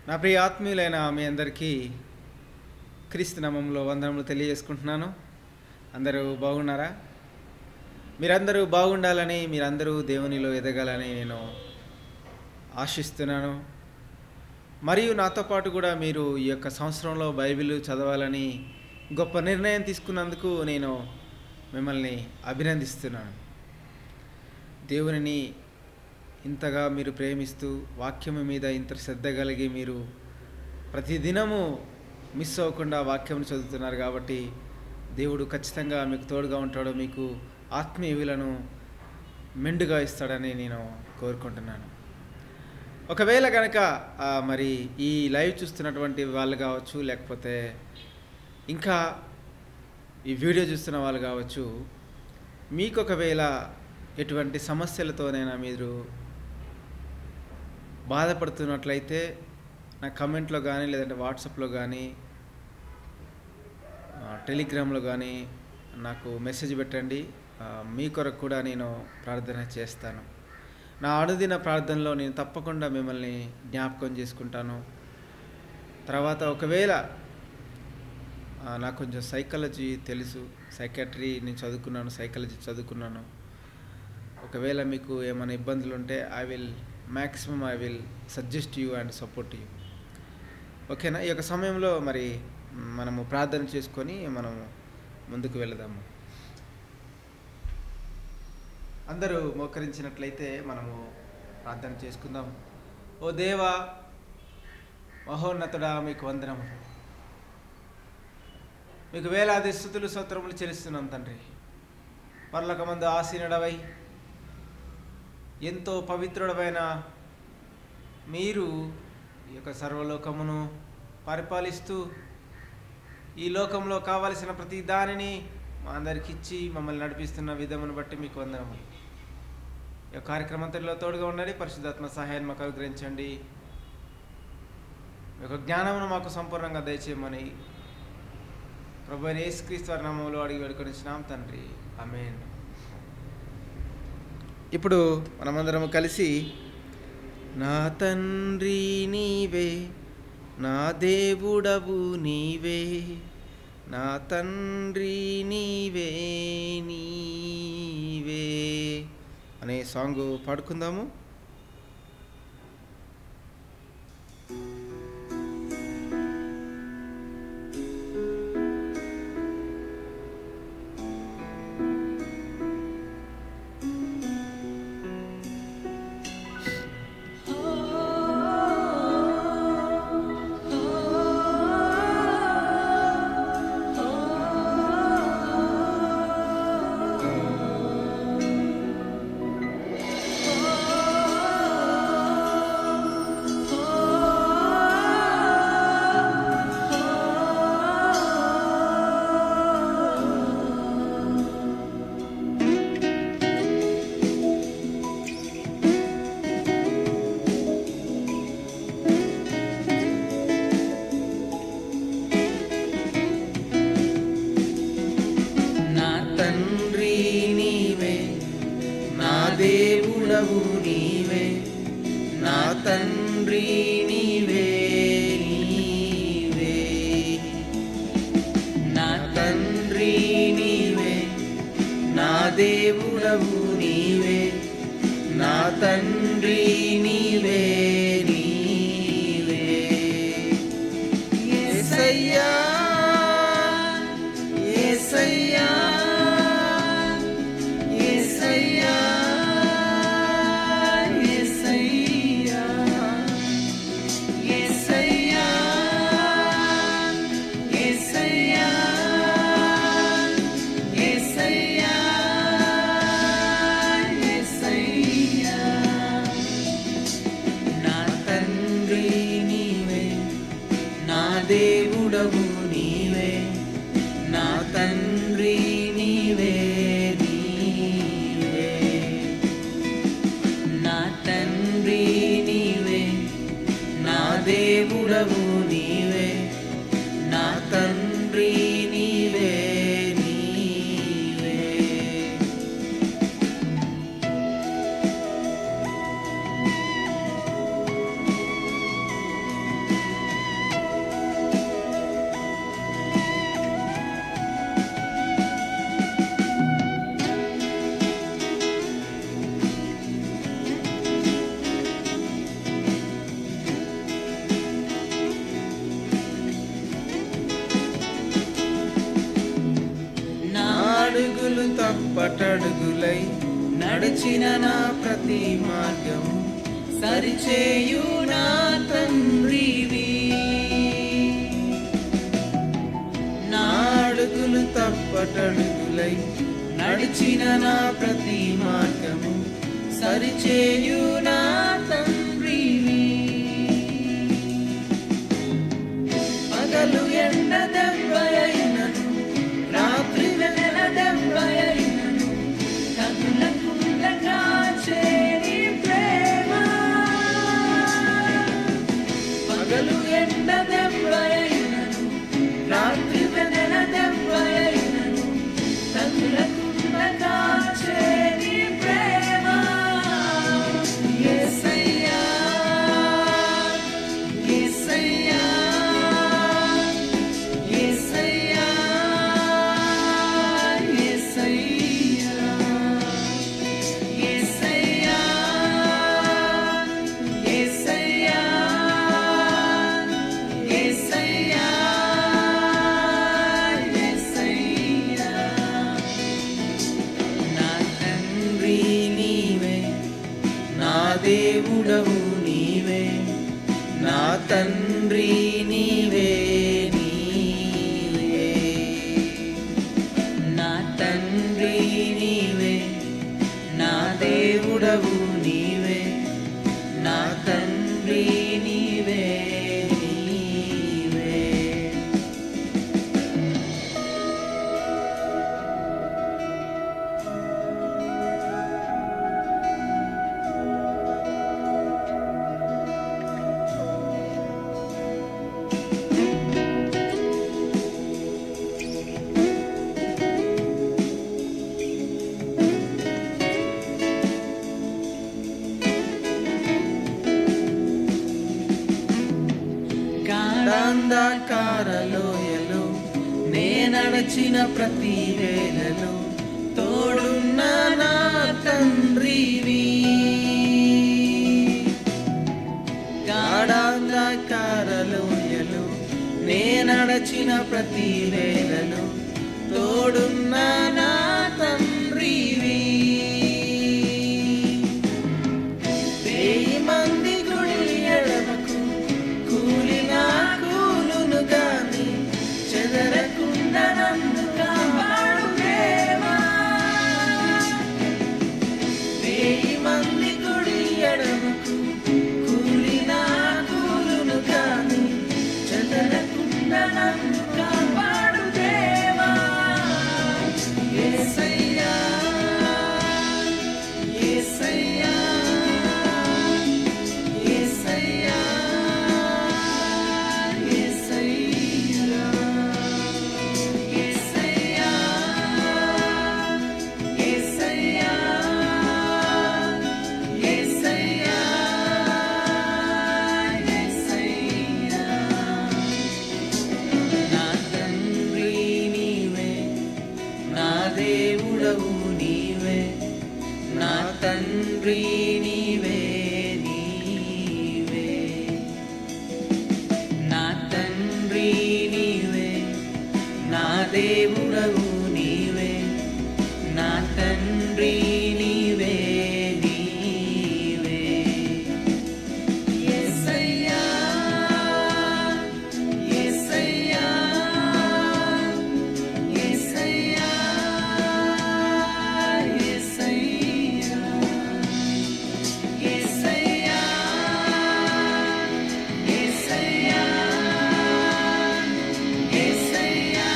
నా ప్రియ ఆత్మీయులైన మీ అందరికీ క్రీస్తు నామంలో వందనములు తెలియజేసుకుంటున్నాను అందరూ బాగున్నారా మీరందరూ బాగుండాలని మీరందరూ దేవునిలో ఎదగాలని నేను ఆశిస్తున్నాను మరియు నాతో పాటు కూడా మీరు ఈ యొక్క సంవత్సరంలో బైబిల్ చదవాలని గొప్ప నిర్ణయం తీసుకున్నందుకు నేను మిమ్మల్ని అభినందిస్తున్నాను దేవునిని ఇంతగా మీరు ప్రేమిస్తూ వాక్యము మీద ఇంత శ్రద్ధ కలిగి మీరు ప్రతిదినము మిస్ అవ్వకుండా వాక్యం చదువుతున్నారు కాబట్టి దేవుడు ఖచ్చితంగా మీకు తోడుగా ఉంటాడు మీకు ఆత్మీయులను మెండుగా ఇస్తాడని నేను కోరుకుంటున్నాను ఒకవేళ కనుక ఆ, మరి ఈ లైవ్ చూస్తున్నటువంటి వాళ్ళు కావచ్చు లేకపోతే ఇంకా ఈ వీడియో చూస్తున్న వాళ్ళు కావచ్చు మీకు ఒకవేళ ఎటువంటి సమస్యలతోనైనా మీరు బాధపడుతున్నట్లయితే నా కమెంట్లో కానీ లేదంటే వాట్సాప్లో కానీ ఆ, టెలిగ్రామ్లో కానీ నాకు మెసేజ్ పెట్టండి ఆ, మీ కొరకు కూడా నేను ప్రార్థన చేస్తాను నా అనుదిన ప్రార్థనలో నేను తప్పకుండా మిమ్మల్ని జ్ఞాపకం చేసుకుంటాను తర్వాత ఒకవేళ ఆ, నాకు కొంచెం సైకాలజీ తెలుసు సైకాట్రీ నేను చదువుకున్నాను సైకాలజీ చదువుకున్నాను ఒకవేళ మీకు ఏమైనా ఇబ్బందులు ఉంటే I will maximum I will suggest you and support you ఓకేనా ఈ యొక్క సమయంలో మరి మనము ప్రార్థన చేసుకొని మనము ముందుకు వెళదాము అందరూ మోకరించినట్లయితే మనము ప్రార్థన చేసుకుందాం ఓ దేవా మహోన్నతుడా మీకు వందనము మీకు వేలాది స్థుతులు స్తోత్రములు చెల్లిస్తున్నాం తండ్రి పర్లకమందు ఆసీనుడవై ఎంతో పవిత్రుడమైన మీరు ఈ యొక్క సర్వలోకమును పరిపాలిస్తూ ఈ లోకంలో కావలసిన ప్రతి దానిని మా అందరికి ఇచ్చి మమ్మల్ని నడిపిస్తున్న విధమును బట్టి మీకు వందనములు ఈ యొక్క కార్యక్రమంతలో తోడుగా ఉండండి పరిశుద్ధాత్మ సహాయాన్ని మాకు అనుగ్రహించండి మీ యొక్క జ్ఞానమును మాకు సంపూర్ణంగా దయచేయమని ప్రభు యేసుక్రీస్తు వారి నామంలో అడిగి వేడుకొనిచ్చినాం తండ్రి ఆమేన్ ఇప్పుడు మనమందరం కలిసి నా తండ్రి నీవే నా దేవుడవు నీవే నా తండ్రి నీవే నీవే అనే సాంగ్ పాడుకుందాము నా తండ్రి నీవే నా దేవుడవు నీవే నా తండ్రి నీవే నీవే నా తండ్రి నీవే నా దేవుడవు నీవే నా తండ్రి నీవే నీవే యేసయ్యా యేసయ్యా యేసయ్యా యేసయ్యా యేసయ్యా యేసయ్యా యేసయ్యా యేసయ్యా నా తప్పటడుగులై నడిచిన నా ప్రతి మార్గము సరిచేయు నా తండ్రివి నా అడుగులు తప్పటడుగులై నడిచిన నా ప్రతి మార్గము సరిచేయు నా తండ్రివి పగలు ఎండ దెబ్బయైనను రాత్రి వెనల దెబ్బయైనను కనులకుండా కాచే నీ ప్రేమ పగలు ఎండ దెబ్బయైనను రాత్రి వెనల దెబ్బయైనను కనులకుండా కాచే నీ ప్రేమ యేసయ్యా యేసయ్యా యేసయ్యా యేసయ్యా యేసయ్యా యేసయ్యా యేసయ్యా యేసయ్యా నా తండ్రి నీవే నా దేవుడవు నీవే నా తండ్రి నీవే నీవే నా తండ్రి నీవే నా దేవుడవు నీవే నా తండ్రి నీవే నీవే గాఢాంధకారలోయలో నే నడచిన ప్రతి వేళలో తోడున్న నా తండ్రివి గాఢాంధకారలోయలో నే నడచిన ప్రతి వేళలో తోడున్న నా తండ్రివి వేయి మంది గుడి ఎడమకు కూలిన కూలును గాని చెదరకుండా నన్ను కాపాడు ప్రేమా వేయి మంది గుడి ఎడమకు కూలిన కూలును గాని చెదరకుండా నన్ను కాపాడు దేవా యేసయ్యా యేసయ్యా యేసయ్యా యేసయ్యా యేసయ్యా యేసయ్యా యేసయ్యా యేసయ్యా నా తండ్రి నీవే నా దేవుడవు నీవే నా తండ్రి నీవే నీవే నా తండ్రి నీవే నా దేవుడవు నీవే నా తండ్రి నీవే నీవే యేసయ్యా యేసయ్యా యేసయ్యా యేసయ్యా యేసయ్యా యేసయ్యా యేసయ్యా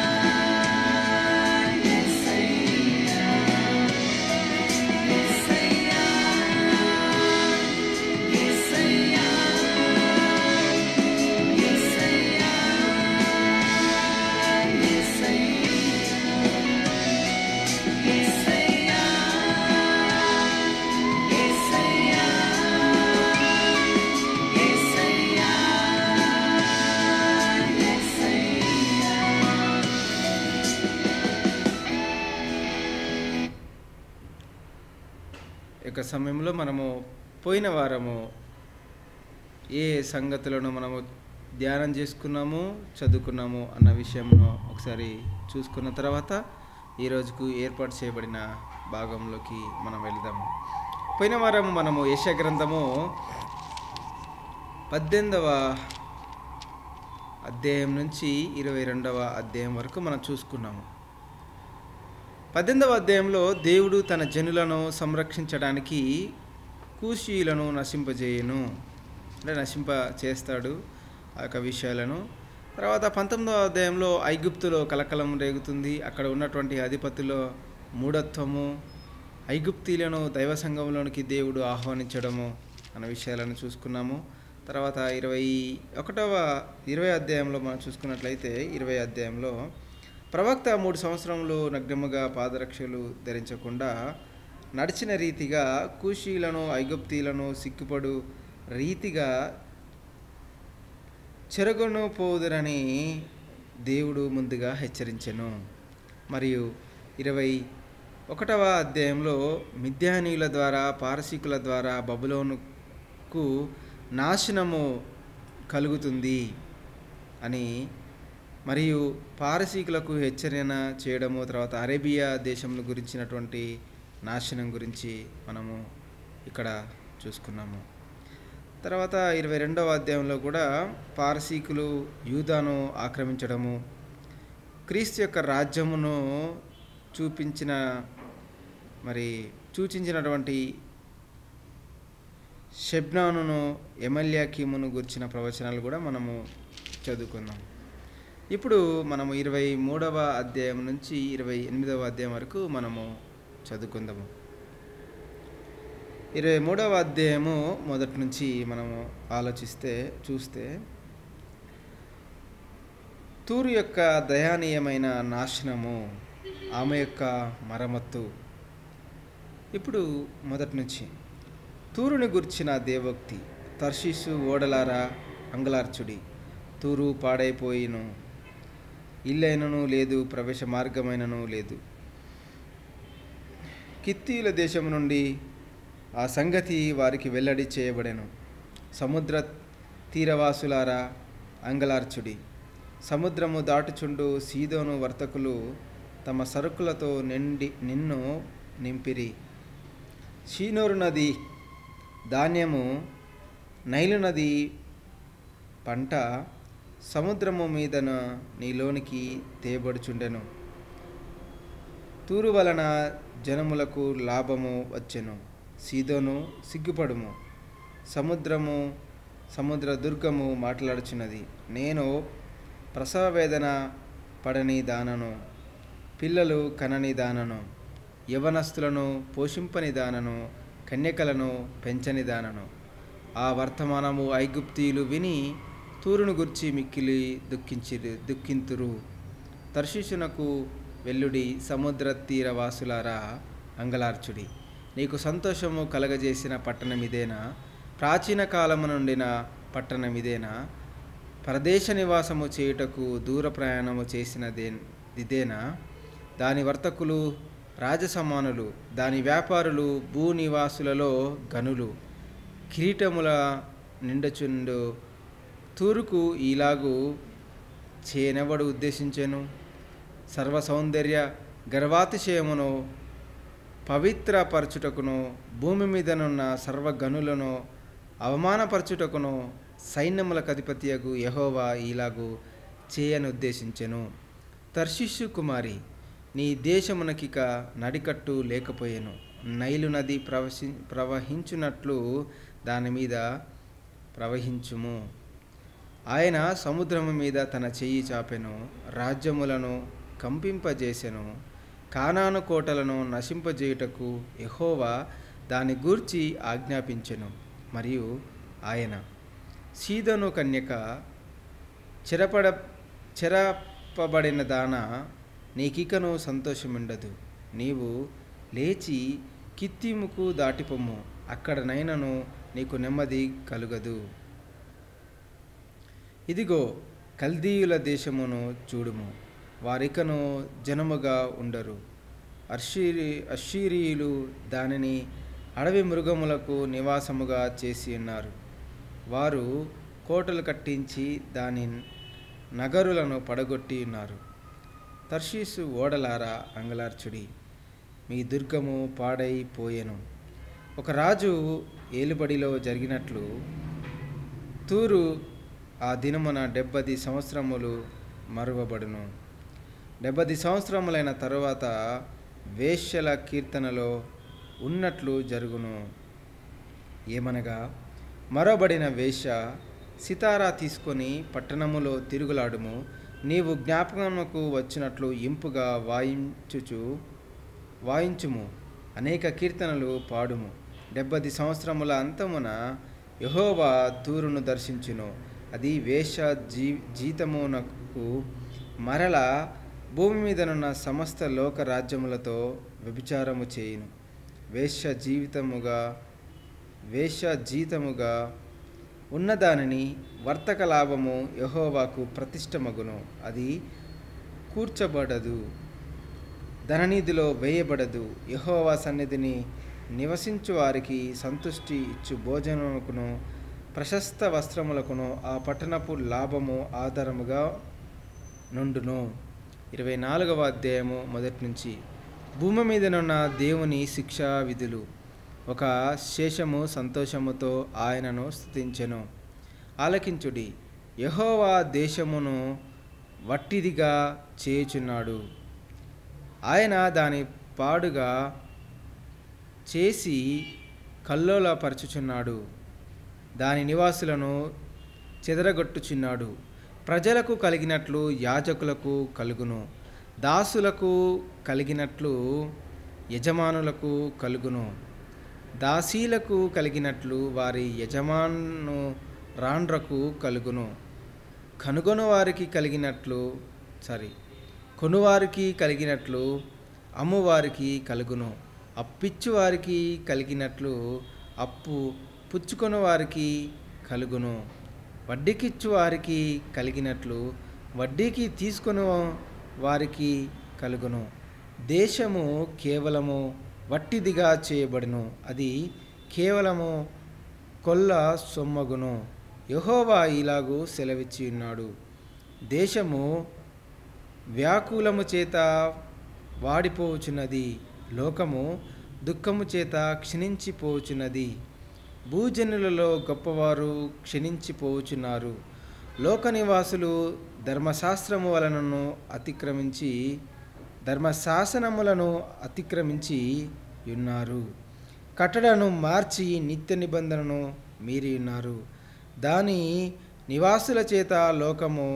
యొక్క సమయంలో మనము పోయిన వారము ఏ సంగతులను మనము ధ్యానం చేసుకున్నాము చదువుకున్నాము అన్న విషయంలో ఒకసారి చూసుకున్న తర్వాత ఈ రోజుకు ఏర్పాటు చేయబడిన భాగంలోకి మనం వెళ్దాము పోయిన వారం మనము యశ గ్రంథము పద్దెనిమిదవ అధ్యాయం నుంచి ఇరవై రెండవ అధ్యాయం వరకు మనం చూసుకున్నాము పద్దెనిమిదవ అధ్యాయంలో దేవుడు తన జనులను సంరక్షించడానికి కూషీలను నశింపజేయును అంటే నశింప చేస్తాడు ఆ యొక్క విషయాలను తర్వాత పంతొమ్మిదవ అధ్యాయంలో ఐగుప్తులో కలకలం రేగుతుంది అక్కడ ఉన్నటువంటి అధిపతుల మూఢత్వము ఐగుప్తీలను దైవ సంఘంలోనికి దేవుడు ఆహ్వానించడము అన్న విషయాలను చూసుకున్నాము తర్వాత ఇరవై ఒకటవ ఇరవై అధ్యాయంలో మనం చూసుకున్నట్లయితే ఇరవై అధ్యాయంలో ప్రవక్త మూడు సంవత్సరములు నగ్నముగా పాదరక్షలు ధరించకుండా నడిచిన రీతిగా కూషీలను ఐగుప్తీలను సిగ్గుపడు రీతిగా చెరగొను పోదురని దేవుడు ముందుగా హెచ్చరించెను మరియు ఇరవై ఒకటవ అధ్యాయంలో మిథ్యానీయుల ద్వారా పారసీకుల ద్వారా బబులోనుకు నాశనము కలుగుతుంది అని మరియు పారసీకులకు హెచ్చరణ చేయడము తర్వాత అరేబియా దేశం గురించినటువంటి నాశనం గురించి మనము ఇక్కడ చూసుకున్నాము తర్వాత ఇరవై రెండవ అధ్యాయంలో కూడా పారసీకులు యూదాను ఆక్రమించడము క్రీస్తు యొక్క రాజ్యమును చూపించిన మరి సూచించినటువంటి షెబ్నానును ఎమల్యాకీమును గురించిన ప్రవచనాలు కూడా మనము చదువుకుందాం ఇప్పుడు మనము ఇరవై మూడవ అధ్యాయం నుంచి ఇరవై ఎనిమిదవ అధ్యాయం వరకు మనము చదువుకుందాము ఇరవై మూడవ అధ్యాయము మొదటి నుంచి మనము ఆలోచిస్తే చూస్తే తూరు యొక్క దయానీయమైన నాశనము ఆమె యొక్క మరమ్మత్తు ఇప్పుడు మొదటి నుంచి తూరుని గుర్చిన దేవోక్తి తర్షీసు ఓడలారా అంగలార్చుడి తూరు పాడైపోయిను ఇల్లైనను లేదు ప్రవేశ మార్గమైనను లేదు కిత్తీల దేశం నుండి ఆ సంగతి వారికి వెల్లడి చేయబడెను సముద్ర తీరవాసులారా అంగలార్చుడి సముద్రము దాటుచుండు సీదోను వర్తకులు తమ సరుకులతో నిండి నిన్ను నింపిరి షీనోరు నది ధాన్యము నైలు నది పంట సముద్రము మీదన నీలోనికి తేబడుచుండెను తూరు వలన జనములకు లాభము వచ్చెను సీదోను సిగ్గుపడుము సముద్రము సముద్ర దుర్గము మాట్లాడుచున్నది నేను ప్రసవ వేదన పడని దానను పిల్లలు కనని దానను యవనస్తులను పోషింపని దానను కన్యకలను పెంచని దానను ఆ వర్తమానము ఐగుప్తీయులు విని తూరును గుర్చి మిక్కిలి దుఃఖించిరు దుఃఖింతురు తర్షిషునకు వెల్లుడి సముద్ర తీర వాసులారా అంగలార్చుడి నీకు సంతోషము కలగజేసిన పట్టణం ఇదేనా ప్రాచీన కాలము నుండిన పట్టణం ఇదేనా పరదేశ నివాసము చేయుటకు దూర ప్రయాణము చేసినదే ఇదేనా దాని వర్తకులు రాజసమానులు దాని వ్యాపారులు భూనివాసులలో గనులు కిరీటముల నిండచుండు తూరుకు ఈలాగు చేయనెవడు ఉద్దేశించెను సర్వ సౌందర్య గర్వాతిశయమును పవిత్రపరచుటకును భూమి మీదనున్న సర్వగనులను అవమానపరచుటకును సైన్యములకు అధిపతియగు యహోవా ఈలాగు చేయనుద్దేశించెను తర్షిషు కుమారి నీ దేశమునకిక నడికట్టు లేకపోయెను నైలు నది ప్రవశి ప్రవహించున్నట్లు దాని మీద ప్రవహించుము ఆయన సముద్రము మీద తన చెయ్యి చాపెను రాజ్యములను కంపింపజేసెను కానాను కోటలను నశింపజేయుటకు యహోవా దాని గూర్చి ఆజ్ఞాపించెను మరియు ఆయన సీదను కన్యక చెరపడ చెరపబడిన దాన నీకికను సంతోషముండదు నీవు లేచి కిత్తిముకు దాటిపొమ్ము అక్కడనైనను నీకు నెమ్మది కలుగదు ఇదిగో కల్దీయుల దేశమును చూడుము వారికను జనముగా ఉండరు అర్షీరి అషీరీయులు దానిని అడవి మృగములకు నివాసముగా చేసి ఉన్నారు వారు కోటలు కట్టించి దాని నగరులను పడగొట్టి ఉన్నారు తర్షీసు ఓడలారా అంగలార్చుడి మీ దుర్గము పాడైపోయెను ఒక రాజు ఏలుబడిలో జరిగినట్లు తూరు ఆ దినమున డెబ్బది సంవత్సరములు మరువబడును డెబ్బది సంవత్సరములైన తరువాత వేశ్యల కీర్తనలో ఉన్నట్లు జరుగును ఏమనగా మరొబడిన వేశ్య సితారా తీసుకొని పట్టణములో తిరుగులాడుము నీవు జ్ఞాపకముకు వచ్చినట్లు ఇంపుగా వాయించుచు వాయించుము అనేక కీర్తనలు పాడుము డెబ్బది సంవత్సరముల అంతమున యహోవా తూరును దర్శించును అది వేష జీ జీతమునకు మరల భూమి మీదనున్న సమస్త లోక రాజ్యములతో వ్యభిచారము చేయును వేశ్య జీవితముగా వేశ్య జీతముగా ఉన్నదానిని వర్తక లాభము యహోవాకు ప్రతిష్టమగును అది కూర్చబడదు ధననిధిలో వేయబడదు యహోవా సన్నిధిని నివసించు వారికి సంతుష్టి ఇచ్చు భోజనముకును ప్రశస్త వస్త్రములకును ఆ పట్టణపు లాభము ఆధారముగా నుండును ఇరవై నాలుగవ అధ్యాయము మొదటి నుంచి భూమి మీదనున్న దేవుని శిక్షా విధులు ఒక శేషము సంతోషముతో ఆయనను స్థుతించెను ఆలకించుడి యహోవా దేశమును వట్టిదిగా చేయుచున్నాడు ఆయన దాని పాడుగా చేసి కల్లోలపరచుచున్నాడు దాని నివాసులను చెదరగొట్టుచున్నాడు ప్రజలకు కలిగినట్లు యాజకులకు కలుగును దాసులకు కలిగినట్లు యజమానులకు కలుగును దాసీలకు కలిగినట్లు వారి యజమాను రాండ్రకు కలుగును కనుగొను వారికి కలిగినట్లు సారీ కొనువారికి కలిగినట్లు అమ్మువారికి కలుగును అప్పిచ్చు వారికి కలిగినట్లు అప్పు పుచ్చుకొను వారికి కలుగును వడ్డీకిచ్చు వారికి కలిగినట్లు వడ్డీకి తీసుకొను వారికి కలుగును దేశము కేవలము వట్టిదిగా చేయబడును అది కేవలము కొల్ల సొమ్మగును యహోవా ఇలాగూ సెలవిచ్చి ఉన్నాడు దేశము వ్యాకులము చేత వాడిపోవచున్నది లోకము దుఃఖము చేత క్షీణించిపోవచున్నది భూజనులలో గొప్పవారు క్షీణించిపోవచున్నారు లోక నివాసులు ధర్మశాస్త్రము వలనను అతిక్రమించి ధర్మశాసనములను అతిక్రమించి ఉన్నారు కట్టడను మార్చి నిత్య నిబంధనను మీరి ఉన్నారు దాని నివాసుల చేత లోకము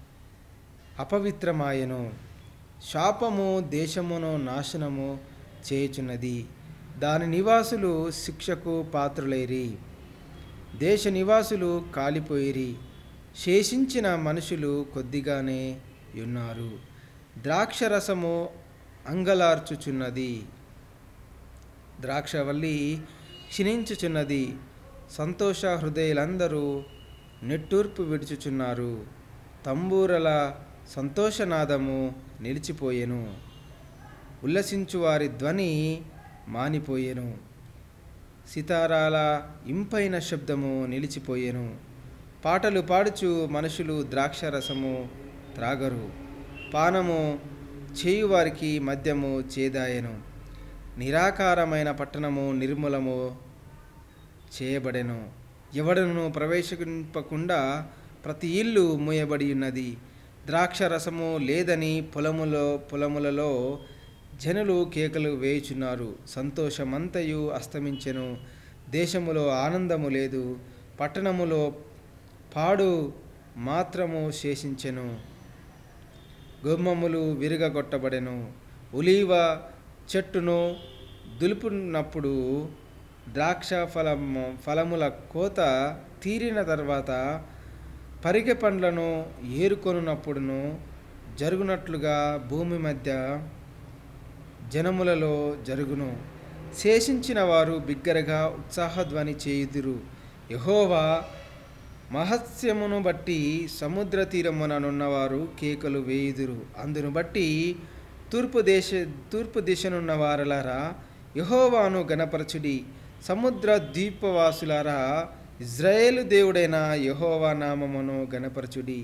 అపవిత్రమాయను శాపము దేశమును నాశనము చేయుచున్నది దాని నివాసులు శిక్షకు పాత్రులైరి దేశ నివాసులు కాలిపోయిరి శేషించిన మనుషులు కొద్దిగానే ఉన్నారు ద్రాక్షరసము అంగలార్చుచున్నది ద్రాక్షవల్లి క్షీణించుచున్నది సంతోష హృదయులందరూ నిట్టూర్పు విడుచుచున్నారు తంబూరల సంతోషనాదము నిలిచిపోయెను ఉల్లసించు వారి ధ్వని మానిపోయెను సితారాల ఇంపైన శబ్దము నిలిచిపోయెను పాటలు పాడుచు మనుషులు ద్రాక్షరసము త్రాగరు పానము చేయువారికి మద్యము చేదాయెను నిరాకారమైన పట్టణము నిర్మూలము చేయబడెను ఎవడను ప్రవేశింపకుండా ప్రతి ఇల్లు మూయబడి ఉన్నది ద్రాక్షరసము లేదని పొలములో పొలములలో జనులు కేకలు వేయుచున్నారు సంతోషమంతయు అస్తమించెను దేశములో ఆనందము లేదు పట్టణములో పాడు మాత్రము శేషించెను గుమ్మములు విరగగొట్టబడెను ఉలీవ చెట్టును దులుపునప్పుడు ద్రాక్ష ఫలము ఫలముల కోత తీరిన తర్వాత పరిగె పండ్లను ఏరుకొనున్నప్పుడును జరుగునట్లుగా భూమి మధ్య జనములలో జరుగును శేషించిన వారు బిగ్గరగా ఉత్సాహధ్వని చేయుదురు యహోవా మహత్స్యమును బట్టి సముద్ర తీరముననున్నవారు కేకలు వేయుదురు అందును బట్టి తూర్పు దేశ తూర్పు దిశనున్న వారలారా యహోవాను గణపరచుడి సముద్ర ద్వీపవాసులారా ఇజ్రాయేలు దేవుడైన యహోవా నామమును గణపరచుడి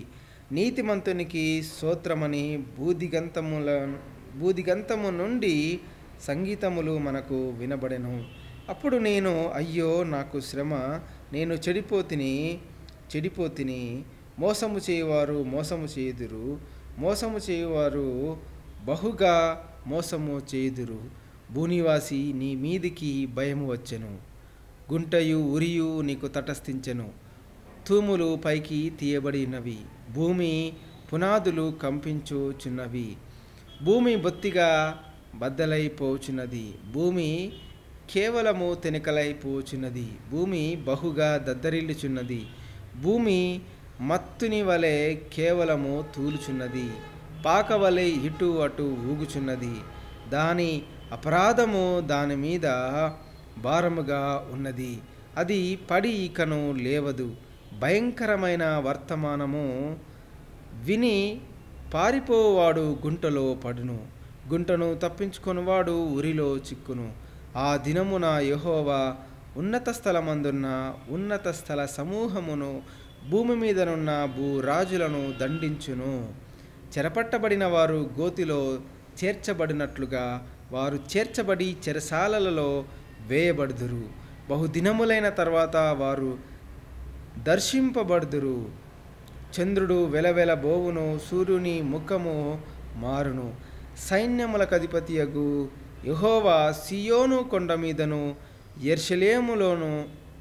నీతిమంతునికి స్తోత్రమని బూదిగంతముల బూదిగంతము నుండి సంగీతములు మనకు వినబడెను అప్పుడు నేను అయ్యో నాకు శ్రమ నేను చెడిపోతిని చెడిపోతిని మోసము చేయువారు మోసము చేయుదురు మోసము చేయువారు బహుగా మోసము చేయుదురు భూనివాసి నీ మీదికి భయము వచ్చెను గుంటయు ఉరియు నీకు తటస్థించెను తూములు పైకి తీయబడినవి భూమి పునాదులు కంపించుచున్నవి భూమి బొత్తిగా బద్దలైపోచున్నది భూమి కేవలము తెనికలైపోచున్నది భూమి బహుగా దద్దరిల్లుచున్నది భూమి మత్తుని వలె కేవలము తూలుచున్నది పాక వలె ఇటు అటు ఊగుచున్నది దాని అపరాధము దాని మీద భారముగా ఉన్నది అది పడి ఇకను లేవదు భయంకరమైన వర్తమానము విని పారిపోవాడు గుంటలో పడును గుంటను తప్పించుకొనివాడు ఉరిలో చిక్కును ఆ దినమున యెహోవా ఉన్నత స్థలమందున్న ఉన్నత స్థల సమూహమును భూమి మీదనున్న భూరాజులను దండించును చెరపట్టబడిన వారు గోతిలో చేర్చబడినట్లుగా వారు చేర్చబడి చెరసాలలలో వేయబడుదురు బహుదినములైన తర్వాత వారు దర్శింపబడుదురు చంద్రుడు వెలవెల బోవును సూర్యుని ముఖము మారును సైన్యములకు అధిపతియగు యహోవా సియోను కొండ మీదను ఎర్షలేములోను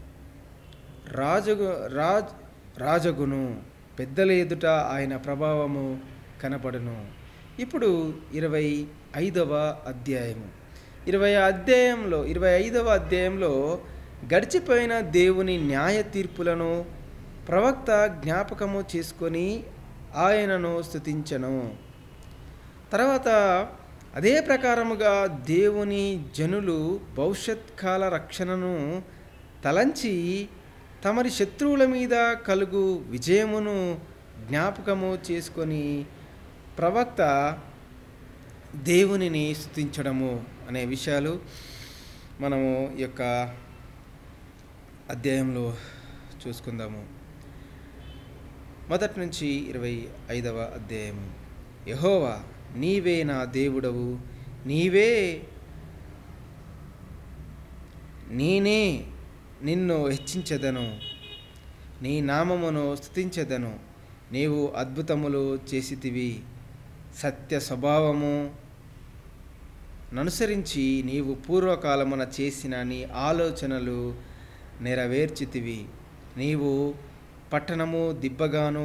రాజగు రాజ్ రాజగును పెద్దల ఎదుట ఆయన ప్రభావము కనపడును ఇప్పుడు ఇరవై ఐదవ అధ్యాయము ఇరవై అధ్యాయంలో ఇరవై ఐదవ అధ్యాయంలో గడిచిపోయిన దేవుని న్యాయ తీర్పులను ప్రవక్త జ్ఞాపకము చేసుకొని ఆయనను స్తుతించను తర్వాత అదే ప్రకారముగా దేవుని జనులు భవిష్యత్ కాల రక్షణను తలంచి తమరి శత్రువుల మీద కలుగు విజయమును జ్ఞాపకము చేసుకొని ప్రవక్త దేవునిని స్తుతించడము అనే విషయాలు మనము ఈ యొక్క అధ్యాయంలో చూసుకుందాము మొదటి నుంచి ఇరవై ఐదవ అధ్యాయము యహోవా నీవే నా దేవుడవు నీవే నేనే నిన్ను హెచ్చించెదను నీ నామమును స్తుతించెదను నీవు అద్భుతములు చేసితివి సత్య స్వభావము ననుసరించి నీవు పూర్వకాలమున చేసిన నీ ఆలోచనలు నెరవేర్చితివి నీవు పట్టణము దిబ్బగాను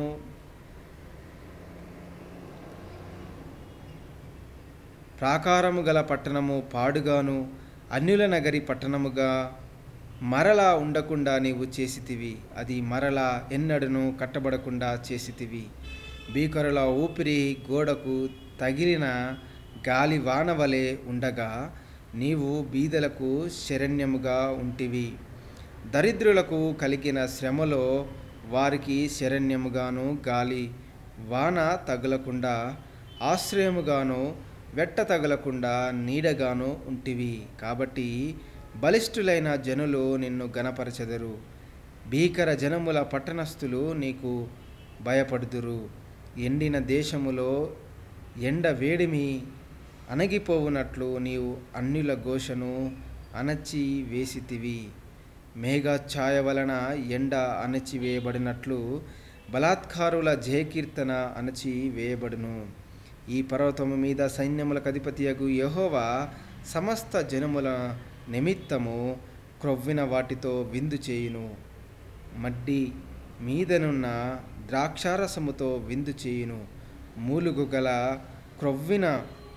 ప్రాకారము గల పట్టణము పాడుగాను అన్యుల నగరి పట్టణముగా మరలా ఉండకుండా నీవు చేసితివి అది మరలా ఎన్నడను కట్టబడకుండా చేసితివి భీకరుల ఊపిరి గోడకు తగిలిన గాలి వాన వలె ఉండగా నీవు బీదలకు శరణ్యముగా ఉంటివి దరిద్రులకు కలిగిన శ్రమలో వారికి శరణ్యముగాను గాలి వాన తగులకుండా ఆశ్రయముగాను వెట్ట తగలకుండా నీడగాను ఉంటివి కాబట్టి బలిష్ఠులైన జనులు నిన్ను గనపరచెదరు భీకర జనముల పట్టణస్థులు నీకు భయపడుదురు ఎండిన దేశములో ఎండ వేడిమి అణగిపోవునట్లు నీవు అన్యుల ఘోషను అణచి వేసితివి మేఘఛాయ వలన ఎండ అణచివేయబడినట్లు బలాత్కారుల జయకీర్తన అణచి వేయబడును ఈ పర్వతము మీద సైన్యములకు అధిపతియగు యెహోవా సమస్త జనముల నిమిత్తము క్రొవ్విన వాటితో విందు చేయును మడ్డి మీదనున్న ద్రాక్షారసముతో విందు చేయును మూలుగు గల క్రొవ్విన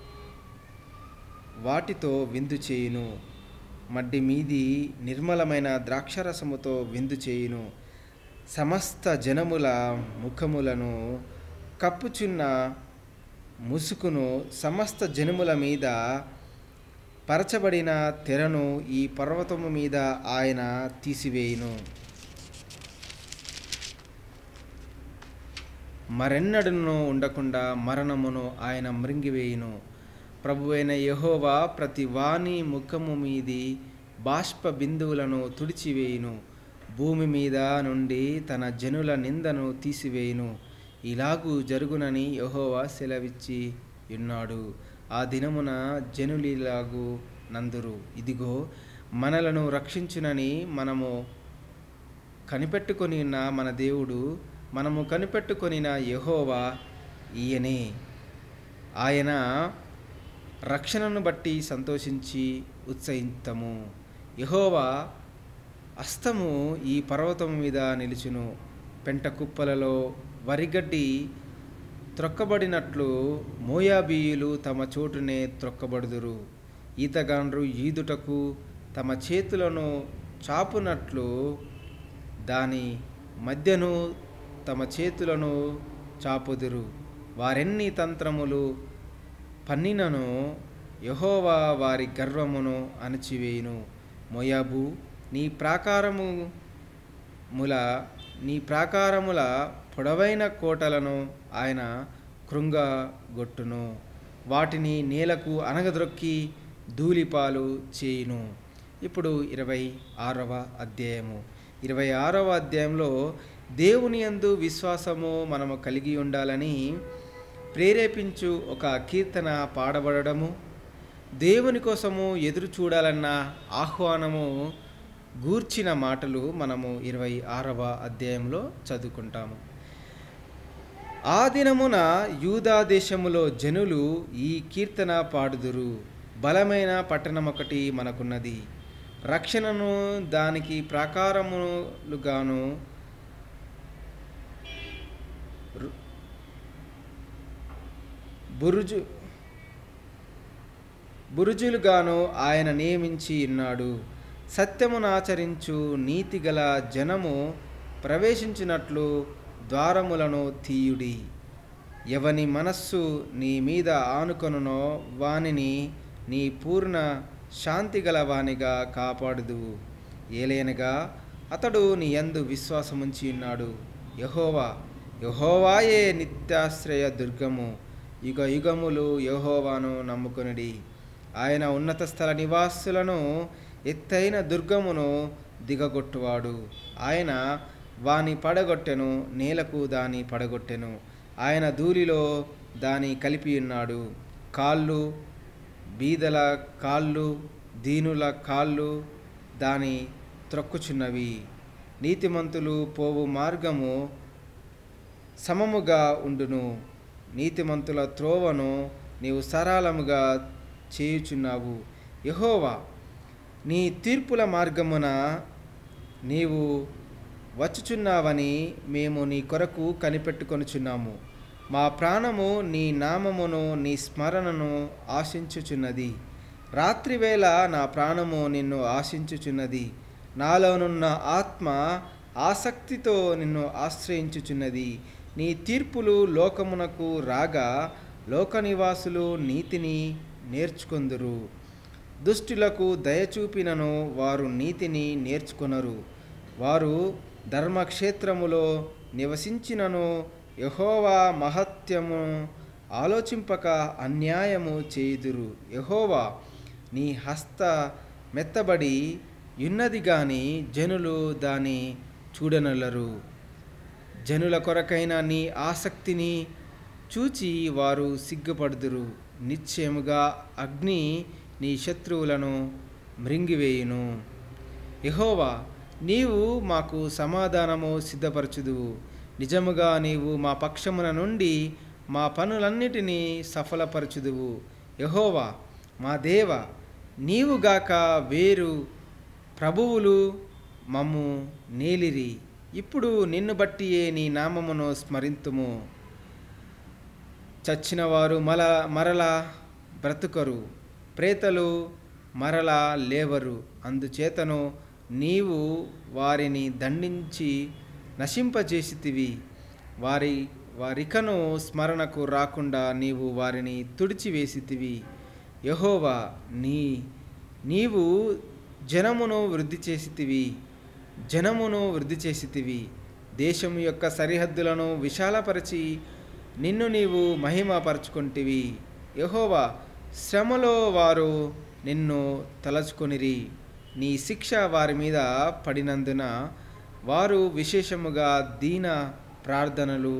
వాటితో విందు చేయును మడ్డి మీది నిర్మలమైన ద్రాక్షరసముతో విందు చేయును సమస్త జనముల ముఖములను కప్పుచున్న ముసుకును సమస్త జనముల మీద పరచబడిన తెరను ఈ పర్వతము మీద ఆయన తీసివేయును మరెన్నడను ఉండకుండా మరణమును ఆయన మృంగివేయును ప్రభువైన యెహోవా ప్రతి వాణి ముఖము మీది బాష్ప బిందువులను తుడిచివేయును భూమి మీద నుండి తన జనుల నిందను తీసివేయును ఇలాగూ జరుగునని యెహోవా సెలవిచ్చి ఉన్నాడు ఆ దినమున జనులిలాగు నందురు ఇదిగో మనలను రక్షించునని మనము కనిపెట్టుకొని ఉన్న మన దేవుడు మనము కనిపెట్టుకొనిన యెహోవా ఈయనే ఆయన రక్షణను బట్టి సంతోషించి ఉత్సహితము యెహోవా అస్తము ఈ పర్వతం మీద నిలుచును పెంట కుప్పలలో వరిగడ్డి త్రొక్కబడినట్లు మోయాబీయులు తమ చోటునే త్రొక్కబడుదురు ఈతగాండ్రు ఈదుటకు తమ చేతులను చాపునట్లు దాని మధ్యను తమ చేతులను చాపుదురు వారెన్ని తంత్రములు పన్నినను యహోవా వారి గర్వమును అణచివేయును మోయాబు నీ ప్రాకారము ముల నీ ప్రాకారముల పొడవైన కోటలను ఆయన కృంగగొట్టును వాటిని నేలకు అనగద్రొక్కి ధూళిపాలు చేయును ఇప్పుడు ఇరవై ఆరవ అధ్యాయము ఇరవై ఆరవ అధ్యాయంలో దేవుని యందు విశ్వాసము మనము కలిగి ఉండాలని ప్రేరేపించు ఒక కీర్తన పాడబడము దేవుని కోసము ఎదురు చూడాలన్న ఆహ్వానము గూర్చిన మాటలు మనము ఇరవై ఆరవ అధ్యాయంలో చదువుకుంటాము ఆ దినమున యూదా దేశములో జనులు ఈ కీర్తన పాడుదురు బలమైన పట్టణం ఒకటి మనకున్నది రక్షణను దానికి ప్రాకారములుగాను రు- బురుజు బురుజులుగాను ఆయన నియమించి ఉన్నాడు సత్యమును ఆచరించు నీతిగల జనము ప్రవేశించినట్లు ద్వారములను తీయుడి ఎవని మనస్సు నీ మీద ఆనుకొనునో వానిని నీ పూర్ణ శాంతి గల వానిగా కాపాడుదువు ఏలేనగా అతడు నీ యందు విశ్వాసముంచి ఉన్నాడు యహోవా యహోవాయే నిత్యాశ్రయ దుర్గము యుగ యుగములు యహోవాను నమ్ముకొనిడి ఆయన ఉన్నత స్థల నివాసులను ఎత్తైన దుర్గమును దిగగొట్టువాడు ఆయన వాని పడగొట్టెను నేలకు దాని పడగొట్టెను ఆయన ధూళిలో దాని కలిపి ఉన్నాడు కాళ్ళు బీదల కాళ్ళు దీనుల కాళ్ళు దాని త్రొక్కుచున్నవి నీతిమంతులు పోవు మార్గము సమముగా ఉండును నీతిమంతుల త్రోవను నీవు సరళముగా చేయుచున్నావు యహోవా నీ తీర్పుల మార్గమున నీవు వచ్చుచున్నావని మేము నీ కొరకు కనిపెట్టుకొనుచున్నాము మా ప్రాణము నీ నామమును నీ స్మరణను ఆశించుచున్నది రాత్రివేళ నా ప్రాణము నిన్ను ఆశించుచున్నది నాలోనున్న ఆత్మ ఆసక్తితో నిన్ను ఆశ్రయించుచున్నది నీ తీర్పులు లోకమునకు రాగా లోక నివాసులు నీతిని నేర్చుకొందురు దుష్టులకు దయచూపినను వారు నీతిని నేర్చుకొనరు వారు ధర్మక్షేత్రములో నివసించినను యహోవా మహత్యము ఆలోచింపక అన్యాయము చేయుదురు యహోవా నీ హస్త మెత్తబడి ఉన్నది గాని జనులు దాని చూడనల్లరు జనుల కొరకైన నీ ఆసక్తిని చూచి వారు సిగ్గుపడుదురు నిశ్చయముగా అగ్ని నీ శత్రువులను మృంగివేయును యహోవా నీవు మాకు సమాధానము సిద్ధపరచుదువు నిజముగా నీవు మా పక్షమున నుండి మా పనులన్నిటినీ సఫలపరచుదువు యహోవా మా దేవ నీవుగాక వేరు ప్రభువులు మమ్ము నేలిరి ఇప్పుడు నిన్ను బట్టియే నీ నామమును స్మరింతుము చచ్చిన వారు మల మరల బ్రతుకరు ప్రేతలు మరల లేవరు అందుచేతను నీవు వారిని దండించి నశింపజేసితివి వారి వారికను స్మరణకు రాకుండా నీవు వారిని తుడిచివేసితివి యహోవా నీ నీవు జనమును వృద్ధి చేసితివి జనమును వృద్ధి చేసితివి దేశము యొక్క సరిహద్దులను విశాలపరచి నిన్ను నీవు మహిమపరచుకొంటివి యహోవా శ్రమలో వారు నిన్ను తలచుకొనిరి నీ శిక్ష వారి మీద పడినందున వారు విశేషముగా దీన ప్రార్థనలు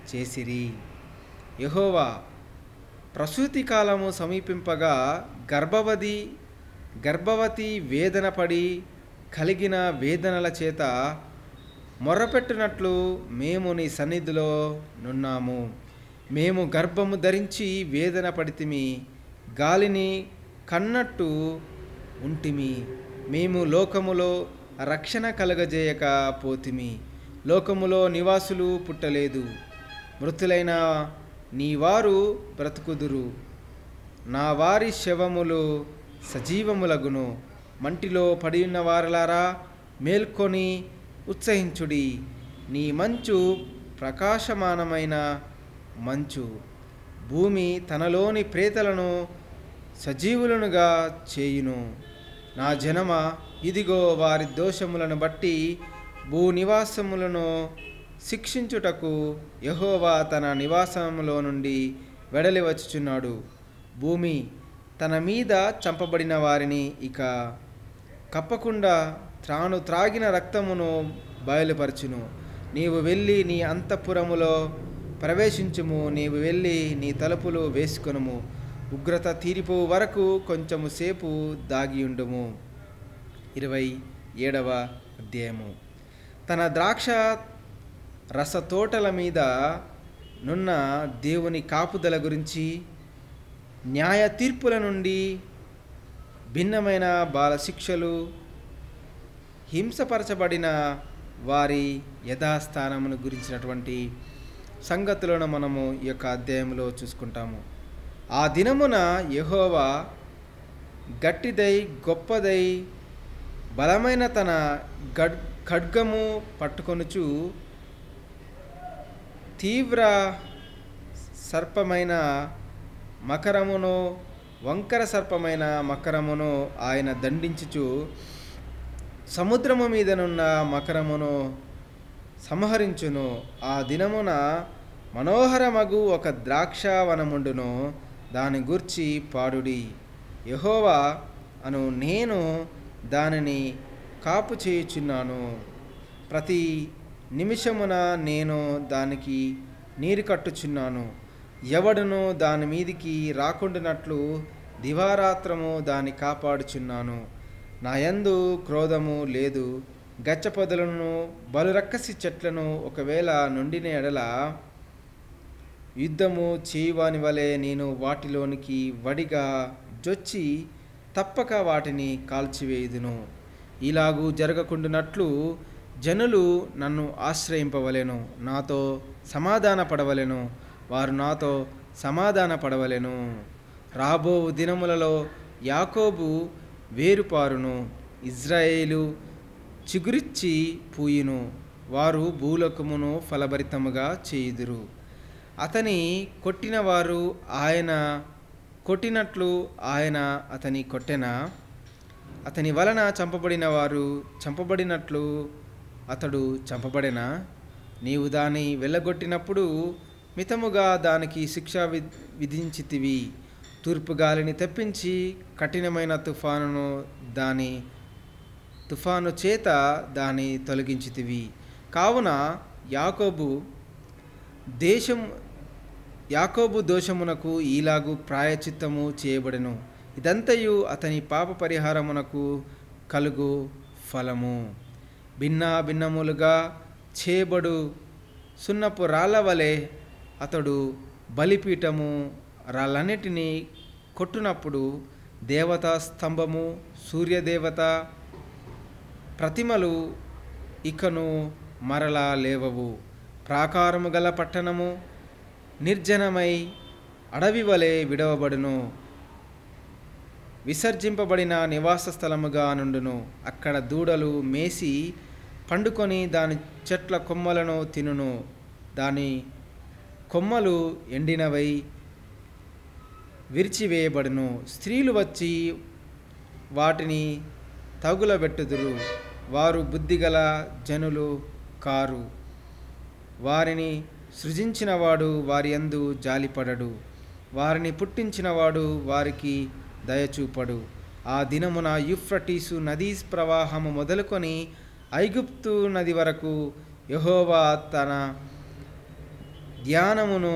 చేసిరి యహోవా ప్రసూతి కాలము సమీపింపగా గర్భవతి గర్భవతి వేదన పడి కలిగిన వేదనల చేత మొర్రపెట్టినట్లు మేము నీ సన్నిధిలో నున్నాము మేము గర్భము ధరించి వేదన పడితిమి గాలిని కన్నట్టు ఉంటిమి మేము లోకములో రక్షణ కలగజేయక పోతిమి లోకములో నివాసులు పుట్టలేదు మృతులైన నీ వారు బ్రతుకుదురు నా వారి శవములు సజీవములగును మంటిలో పడి ఉన్న వారలారా మేల్కొని ఉత్సహించుడి నీ మంచు ప్రకాశమానమైన మంచు భూమి తనలోని ప్రేతలను సజీవులనుగా చేయును నా జనమ ఇదిగో వారి దోషములను బట్టి భూనివాసములను శిక్షించుటకు యహోవా తన నివాసములో నుండి వెడలి వచ్చుచున్నాడు భూమి తన మీద చంపబడిన వారిని ఇక కప్పకుండా త్రాను త్రాగిన రక్తమును బయలుపరచును నీవు వెళ్ళి నీ అంతఃపురములో ప్రవేశించుము నీవు వెళ్ళి నీ తలుపులు వేసుకొనుము ఉగ్రత తీరిపో వరకు కొంచెము సేపు దాగియుండుము ఇరవై ఏడవ అధ్యాయము తన ద్రాక్ష రస తోటల మీద నున్న దేవుని కాపుదల గురించి న్యాయ తీర్పుల నుండి భిన్నమైన బాల శిక్షలు హింసపరచబడిన వారి యథాస్థానమును గురించినటువంటి సంగతులను మనము ఈ యొక్క అధ్యాయంలో చూసుకుంటాము ఆ దినమున యెహోవా గట్టిదై గొప్పదై బలమైన తన గడ్ ఖడ్గము పట్టుకొనుచు తీవ్ర సర్పమైన మకరమును వంకర సర్పమైన మకరమును ఆయన దండించుచు సముద్రము మీదనున్న మకరమును సంహరించును ఆ దినమున మనోహరమగు ఒక ద్రాక్షావనముండును దాని గూర్చి పాడుడి యహోవా అను నేను దానిని కాపు చేయుచున్నాను ప్రతి నిమిషమున నేను దానికి నీరు కట్టుచున్నాను ఎవడును దాని మీదికి రాకుండానట్లు దివారాత్రము దాన్ని కాపాడుచున్నాను నా యందు క్రోధము లేదు గచ్చపొదలను బలురక్కసి చెట్లను ఒకవేళ నుండిన ఎడల యుద్ధము చేయువాని వలె నేను వాటిలోనికి వడిగా జొచ్చి తప్పక వాటిని కాల్చివేయుదును ఇలాగూ జరగకుండానట్లు జనులు నన్ను ఆశ్రయింపవలెను నాతో సమాధాన పడవలెను వారు నాతో సమాధాన పడవలెను రాబో దినములలో యాకోబు వేరుపారును ఇజ్రాయేలు చిగురిచ్చి పూయును వారు భూలోకమును ఫలభరితముగా చేయుదురు అతని కొట్టిన వారు ఆయన కొట్టినట్లు ఆయన అతని కొట్టెన అతని వలన చంపబడిన వారు చంపబడినట్లు అతడు చంపబడెన నీవు దాన్ని వెళ్ళగొట్టినప్పుడు మితముగా దానికి శిక్ష వి విధించితివి తూర్పు గాలిని తెప్పించి కఠినమైన తుఫానును దాని తుఫాను చేత దాని తొలగించితివి కావున యాకోబు దేశం యాకోబు దోషమునకు ఈలాగు ప్రాయచిత్తము చేయబడెను ఇదంతయు అతని పాప పరిహారమునకు కలుగు ఫలము భిన్న భిన్నములుగా చేయబడు సున్నపు రాళ్ళ వలె అతడు బలిపీఠము రాళ్ళన్నిటినీ కొట్టునప్పుడు దేవతా స్తంభము సూర్యదేవత ప్రతిమలు ఇకను మరలా లేవవు ప్రాకారము గల పట్టణము నిర్జనమై అడవి వలె విడవబడును విసర్జింపబడిన నివాస స్థలముగా నుండును అక్కడ దూడలు మేసి పండుకొని దాని చెట్ల కొమ్మలను తినును దాని కొమ్మలు ఎండినవై విరిచివేయబడును స్త్రీలు వచ్చి వాటిని తగులబెట్టుదురు వారు బుద్ధిగల జనులు కారు వారిని సృజించినవాడు వారి యందు జాలిపడడు వారిని పుట్టించినవాడు వారికి దయచూపడు ఆ దినమున యుఫ్రటీసు నదీ ప్రవాహము మొదలుకొని ఐగుప్తు నది వరకు యహోవా తన ధ్యానమును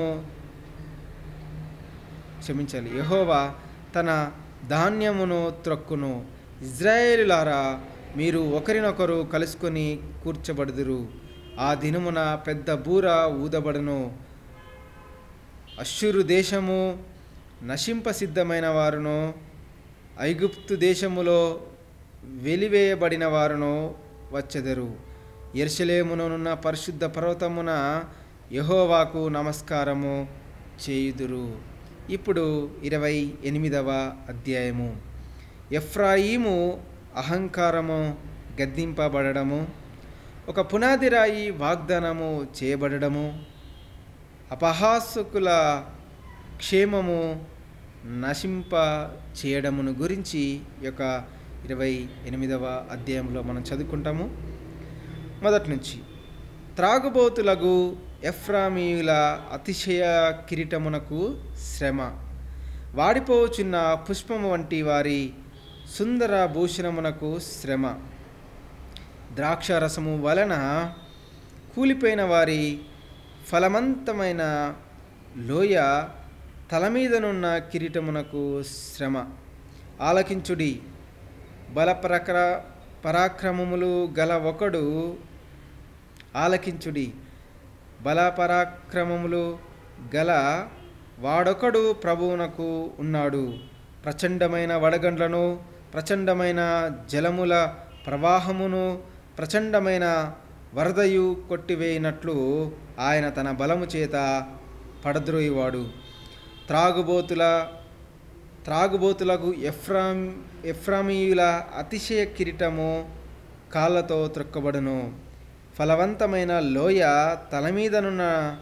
క్షమించాలి యహోవా తన ధాన్యమును త్రొక్కును ఇజ్రాయేలులారా మీరు ఒకరినొకరు కలుసుకొని కూర్చబడుదురు ఆ దినమున పెద్ద బూర ఊదబడును అశ్షురు దేశము నశింప సిద్ధమైన వారును ఐగుప్తు దేశములో వెలివేయబడిన వారును వచ్చెదరు ఎర్షలేమునున్న పరిశుద్ధ పర్వతమున యహోవాకు నమస్కారము చేయుదురు ఇప్పుడు ఇరవై ఎనిమిదవ అధ్యాయము ఎఫ్రాయిము అహంకారము గద్దింపబడము ఒక పునాది రాయి వాగ్దానము చేయబడము అపహాసకుల క్షేమము నశింప చేయడమును గురించి ఈ యొక్క ఇరవై ఎనిమిదవ అధ్యాయంలో మనం చదువుకుంటాము మొదటి నుంచి త్రాగుబోతులకు ఎఫ్రామీయుల అతిశయ కిరీటమునకు శ్రమ వాడిపోవచున్న పుష్పము వంటి వారి సుందర భూషణమునకు శ్రమ ద్రాక్షారసము వలన కూలిపోయిన వారి ఫలవంతమైన లోయ తల మీదనున్న కిరీటమునకు శ్రమ ఆలకించుడి బలపరక్ర పరాక్రమములు గల ఒకడు ఆలకించుడి బలపరాక్రమములు గల వాడొకడు ప్రభువునకు ఉన్నాడు ప్రచండమైన వడగండ్లను ప్రచండమైన జలముల ప్రవాహమును ప్రచండమైన వరదయు కొట్టివేయినట్లు ఆయన తన బలము చేత పడద్రోయివాడు త్రాగుబోతుల త్రాగుబోతులకు ఎఫ్రామ్ ఎఫ్రామీయుల అతిశయ కిరీటము కాళ్ళతో త్రొక్కబడును ఫలవంతమైన లోయ తల మీదనున్న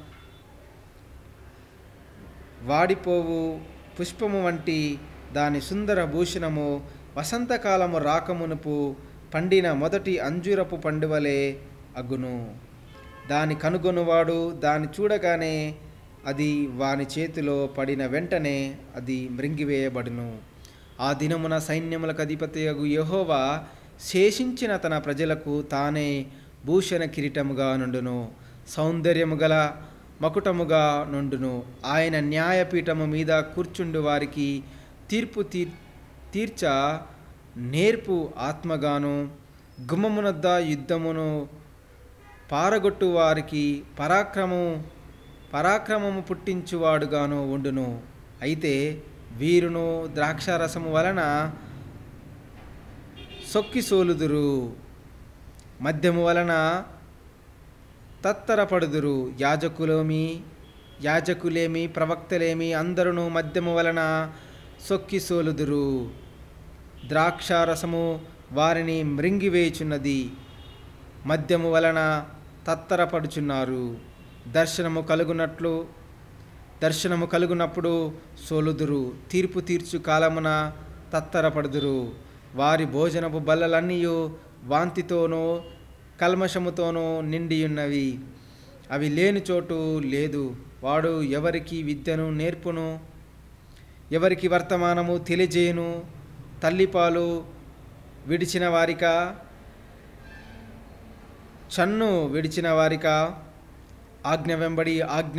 వాడిపోవు పుష్పము వంటి దాని సుందర భూషణము వసంతకాలము రాకమునుపు పండిన మొదటి అంజూరపు పండువలే అగును దాని కనుగొనువాడు దాన్ని చూడగానే అది వాని చేతిలో పడిన వెంటనే అది మృంగివేయబడును ఆ దినమున సైన్యములకు అధిపతియగు యెహోవా శేషించిన తన ప్రజలకు తానే భూషణ కిరీటముగా నుండును సౌందర్యము గల మకుటముగా నుండును ఆయన న్యాయపీఠము మీద కూర్చుండు వారికి తీర్పు తీర్ తీర్చ నేర్పు ఆత్మగాను గుమ్మమునద్ద యుద్ధమును పారగొట్టు వారికి పరాక్రమము పరాక్రమము పుట్టించువాడుగాను ఉండును అయితే వీరును ద్రాక్షారసము వలన సొక్కి సోలుదురు మద్యము వలన తత్తరపడుదురు యాజకులేమి యాజకులేమి ప్రవక్తలేమి అందరును మద్యము వలన సొక్కి సోలుదురు ద్రాక్షారసము వారిని మృంగివేయుచున్నది మద్యము వలన తత్తరపడుచున్నారు దర్శనము కలుగునట్లు దర్శనము కలుగునప్పుడు సోలుదురు తీర్పు తీర్చు కాలమున తత్తరపడుదురు వారి భోజనపు బల్లలన్నీ వాంతితోనూ కల్మషముతోనూ నిండియున్నవి అవి లేని చోటు లేదు వాడు ఎవరికి విద్యను నేర్పును ఎవరికి వర్తమానము తెలియజేయును తల్లిపాలు విడిచిన వారిక చన్ను విడిచిన వారిక ఆజ్ఞ వెంబడి ఆజ్ఞ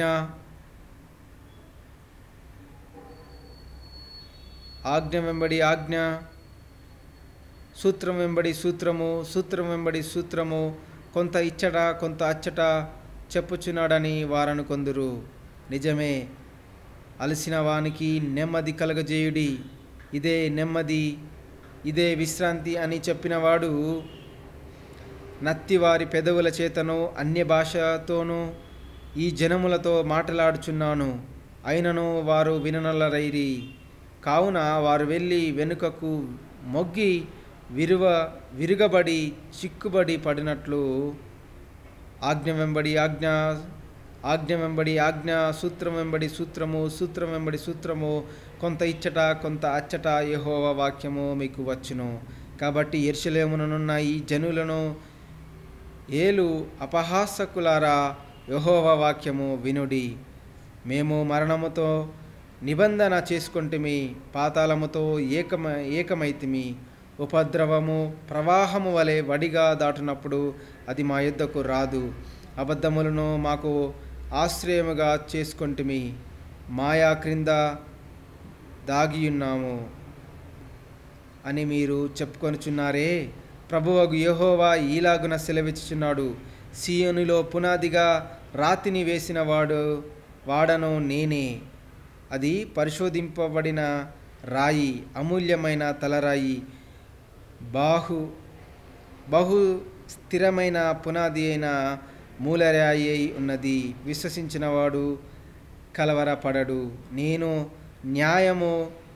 ఆజ్ఞ వెంబడి ఆజ్ఞ సూత్రం వెంబడి సూత్రము సూత్రం వెంబడి సూత్రము కొంత ఇచ్చట కొంత అచ్చట చెప్పుచున్నాడని వారనుకొందురు నిజమే అలసిన వానికి నెమ్మది కలగజేయుడి ఇదే నెమ్మది ఇదే విశ్రాంతి అని చెప్పినవాడు నత్తివారి పెదవుల చేతను అన్య భాషతోనూ ఈ జనములతో మాట్లాడుచున్నాను అయినను వారు విననలరైరి కావున వారు వెళ్ళి వెనుకకు మొగ్గి విరువ విరుగబడి చిక్కుబడి పడినట్లు ఆజ్ఞ వెంబడి ఆజ్ఞ ఆజ్ఞ వెంబడి ఆజ్ఞ సూత్రం వెంబడి సూత్రము సూత్రం వెంబడి సూత్రము కొంత ఇచ్చట కొంత అచ్చట యెహోవ వాక్యము మీకు వచ్చును కాబట్టి ఎర్షలేముననున్న ఈ జనులను ఏలు అపహాసకులారా యెహోవ వాక్యము వినుడి మేము మరణముతో నిబంధన చేసుకుంటుమి పాతాళముతో ఏకమ ఏకమైతిమి ఉపద్రవము ప్రవాహము వలె వడిగా దాటునప్పుడు అది మా యుద్ధకు రాదు అబద్ధములను మాకు ఆశ్రయముగా చేసుకొంటిమి మాయా క్రింద దాగియున్నాము అని మీరు చెప్పుకొనుచున్నారే ప్రభువగు యెహోవా ఈలాగున సెలవిచ్చుచున్నాడు సీయోనులో పునాదిగా రాతిని వేసిన వాడు వాడను నేనే అది పరిశోధింపబడిన రాయి అమూల్యమైన తలరాయి బాహు బహు స్థిరమైన పునాది అయిన మూలరాయి అయి ఉన్నది విశ్వసించిన వాడు కలవరపడడు నేను న్యాయము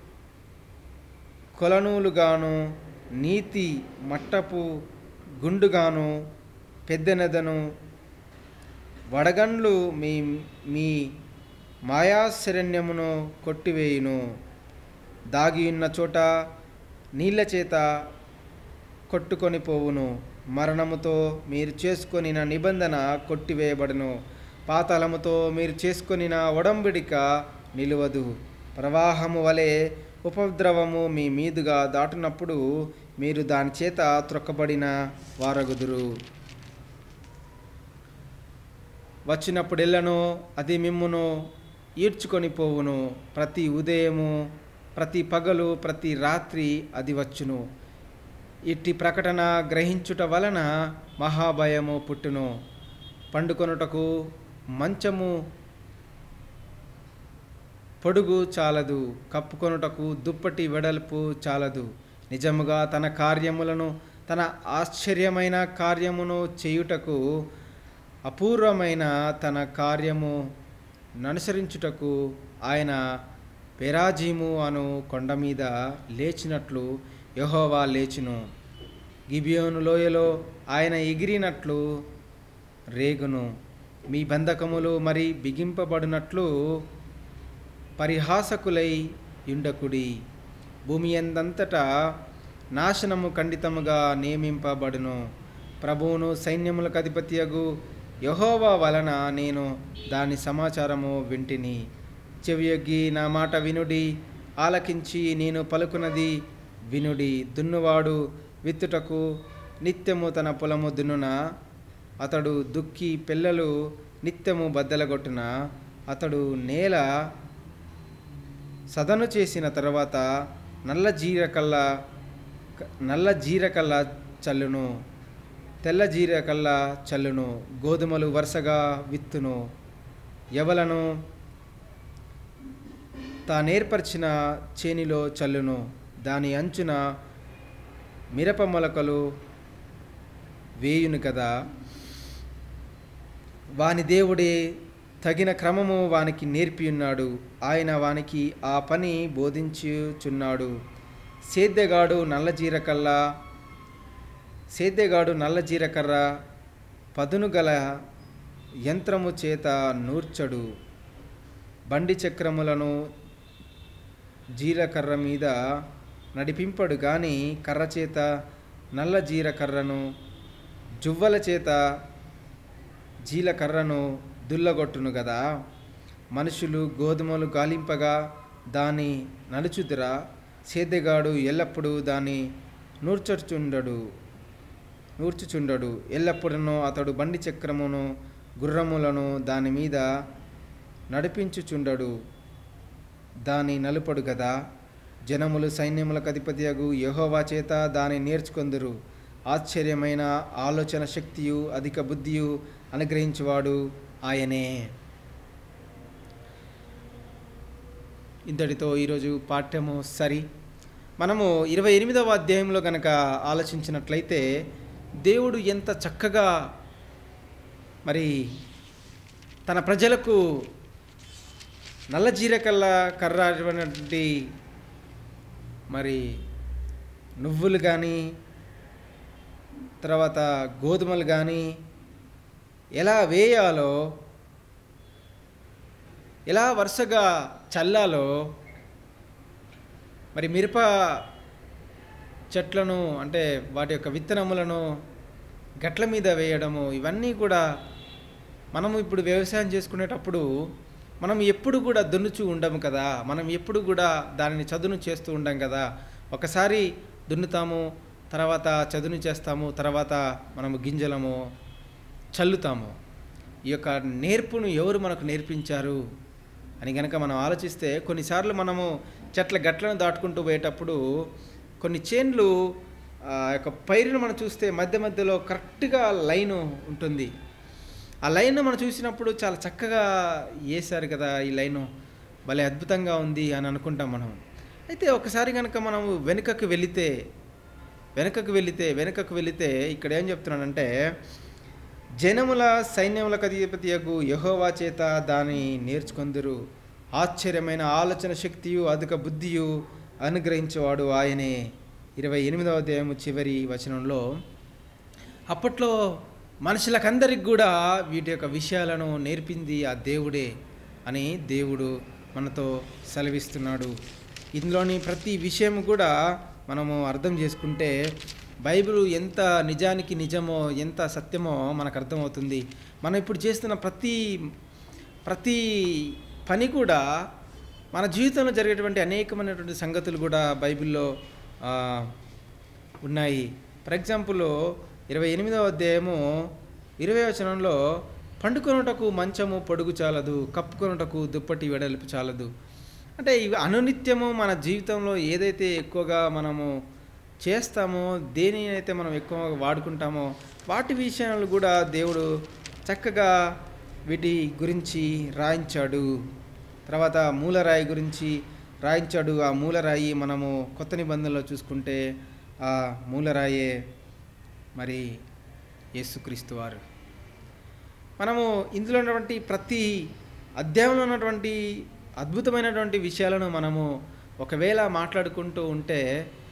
కొలనూలుగాను నీతి మట్టపు గుండుగాను పెద్దనెదను వడగండ్లు మీ మీ మాయాశరణ్యమును కొట్టివేయును దాగియున్న చోట నీళ్ళ చేత కొట్టుకొని పోవును మరణముతో మీరు చేసుకొనిన నిబంధన కొట్టివేయబడును పాతాళముతో మీరు చేసుకొనిన ఒడంబడిక నిలువదు ప్రవాహము వలె ఉపద్రవము మీ మీదుగా దాటునప్పుడు మీరు దాని చేత త్రొక్కబడిన వారగుదురు వచ్చినప్పుడెల్లను అది మిమ్మును ఈడ్చుకొని పోవును ప్రతి ఉదయము ప్రతి పగలు ప్రతి రాత్రి అది వచ్చును ఇట్టి ప్రకటన గ్రహించుట వలన మహాభయము పుట్టును పండుకొనుటకు మంచము పొడుగు చాలదు కప్పుకొనుటకు దుప్పటి వెడల్పు చాలదు నిజముగా తన కార్యములను తన ఆశ్చర్యమైన కార్యమును చేయుటకు అపూర్వమైన తన కార్యము ననుసరించుటకు ఆయన పెరాజీము అను కొండ మీద లేచినట్లు యెహోవా లేచును గిబియోను లోయలో ఆయన ఎగిరినట్లు రేగును మీ బంధకములు మరి బిగింపబడినట్లు పరిహాసకులై యుండకుడి భూమి ఎందంతటా నాశనము ఖండితముగా నియమింపబడును ప్రభువును సైన్యములకు అధిపత్యగు యహోవా వలన నేను దాని సమాచారము వింటిని చెవియొగ్గి నా మాట వినుడి ఆలకించి నేను పలుకున్నది వినుడి దున్నువాడు విత్తుటకు నిత్యము తన పొలము దున్నున అతడు దుక్కి పిల్లలు నిత్యము బద్దలగొట్టున అతడు నేల సదను చేసిన తర్వాత నల్ల జీరకల్లా నల్ల జీరకల్లా చల్లును తెల్ల జీరకల్లా చల్లును గోధుమలు వరుసగా విత్తును ఎవలను తానేర్పరిచిన చేనిలో చల్లును దాని అంచున మిరప మొలకలు వేయును కదా వాని దేవుడే తగిన క్రమము వానికి నేర్పియున్నాడు ఆయన వానికి ఆ పని బోధించుచున్నాడు సేద్యగాడు నల్ల జీరకల్లా సేద్యగాడు నల్ల జీరకర్ర పదును గల యంత్రము చేత నూర్చడు బండి చక్రములను జీలకర్ర మీద నడిపింపడు గాని కర్ర చేత నల్ల జీలకర్రను జువ్వల చేత జీలకర్రను దుల్లగొట్టును గదా మనుషులు గోధుమలు గాలింపగా దాని నలుచుదురా సేదెగాడు ఎల్లప్పుడూ దాన్ని నూర్చుచుండడు నూర్చుచుండడు ఎల్లప్పుడూ అతడు బండి చక్రమును గుర్రములను దాని మీద నడిపించుచుండడు దాని నలుపడు గదా జనములు సైన్యములకు అధిపతియగు యెహోవా చేత దాని నేర్చుకొందురు ఆశ్చర్యమైన ఆలోచన శక్తియు అధిక బుద్ధియు అనుగ్రహించువాడు ఆయనే ఇంతటితో ఈరోజు పాఠ్యము సరి మనము ఇరవై ఎనిమిదవ అధ్యాయంలో కనుక ఆలోచించినట్లయితే దేవుడు ఎంత చక్కగా మరి తన ప్రజలకు నల్ల జీరకల్ల కర్ర అటువంటి మరి నువ్వులు కానీ తర్వాత గోధుమలు కానీ ఎలా వేయాలో ఎలా వరుసగా చల్లాలో మరి మిరప చెట్లను అంటే వాటి యొక్క విత్తనములను గట్ల మీద వేయడము ఇవన్నీ కూడా మనము ఇప్పుడు వ్యవసాయం చేసుకునేటప్పుడు మనం ఎప్పుడు కూడా దున్నుచూ ఉండము కదా మనం ఎప్పుడు కూడా దానిని చదును చేస్తూ ఉండం కదా ఒకసారి దున్నుతాము తర్వాత చదును చేస్తాము తర్వాత మనము గింజలము చల్లుతాము ఈ యొక్క నేర్పును ఎవరు మనకు నేర్పించారు అని కనుక మనం ఆలోచిస్తే కొన్నిసార్లు మనము చెట్ల గట్లను దాటుకుంటూ పోయేటప్పుడు కొన్ని చేన్లు ఆ యొక్క పైరును మనం చూస్తే మధ్య మధ్యలో కరెక్ట్గా లైను ఉంటుంది ఆ లైన్ మనం చూసినప్పుడు చాలా చక్కగా వేశారు కదా ఈ లైను భలే అద్భుతంగా ఉంది అని అనుకుంటాం మనం అయితే ఒకసారి కనుక మనం వెనుకకు వెళితే వెనుకకు వెళితే వెనుకకు వెళితే ఇక్కడ ఏం చెప్తున్నాడంటే జనముల సైన్యములకు అధిపతియగు యహోవా చేత దాన్ని నేర్చుకొందురు ఆశ్చర్యమైన ఆలోచన శక్తియు అధిక బుద్ధియు అనుగ్రహించేవాడు ఆయనే ఇరవై ఎనిమిదవ అధ్యాయము చివరి వచనంలో అప్పట్లో మనుషులకందరికి కూడా వీటి యొక్క విషయాలను నేర్పింది ఆ దేవుడే అని దేవుడు మనతో సెలవిస్తున్నాడు ఇందులోని ప్రతి విషయం కూడా మనము అర్థం చేసుకుంటే బైబిల్ ఎంత నిజానికి నిజమో ఎంత సత్యమో మనకు అర్థమవుతుంది మనం ఇప్పుడు చేస్తున్న ప్రతి ప్రతి పని కూడా మన జీవితంలో జరిగేటువంటి అనేకమైనటువంటి సంగతులు కూడా బైబిల్లో ఆ, ఉన్నాయి ఫర్ ఎగ్జాంపుల్ ఇరవై ఎనిమిదవ అధ్యాయము ఇరవై వచనంలో పండుకొనుటకు మంచము పొడుగు చాలదు కప్పుకొనుటకు దుప్పటి వెడల్పు చాలదు అంటే ఇవి అనునిత్యము మన జీవితంలో ఏదైతే ఎక్కువగా మనము చేస్తామో దేని అయితే మనం ఎక్కువగా వాడుకుంటామో వాటి విషయాలు కూడా దేవుడు చక్కగా వీటి గురించి రాయించాడు తర్వాత మూలరాయి గురించి రాయించాడు ఆ మూలరాయి మనము కొత్త నిబంధనలో చూసుకుంటే ఆ మూలరాయే మరి యేసుక్రీస్తు వారు మనము ఇందులో ఉన్నటువంటి ప్రతి అధ్యాయంలో ఉన్నటువంటి అద్భుతమైనటువంటి విషయాలను మనము ఒకవేళ మాట్లాడుకుంటూ ఉంటే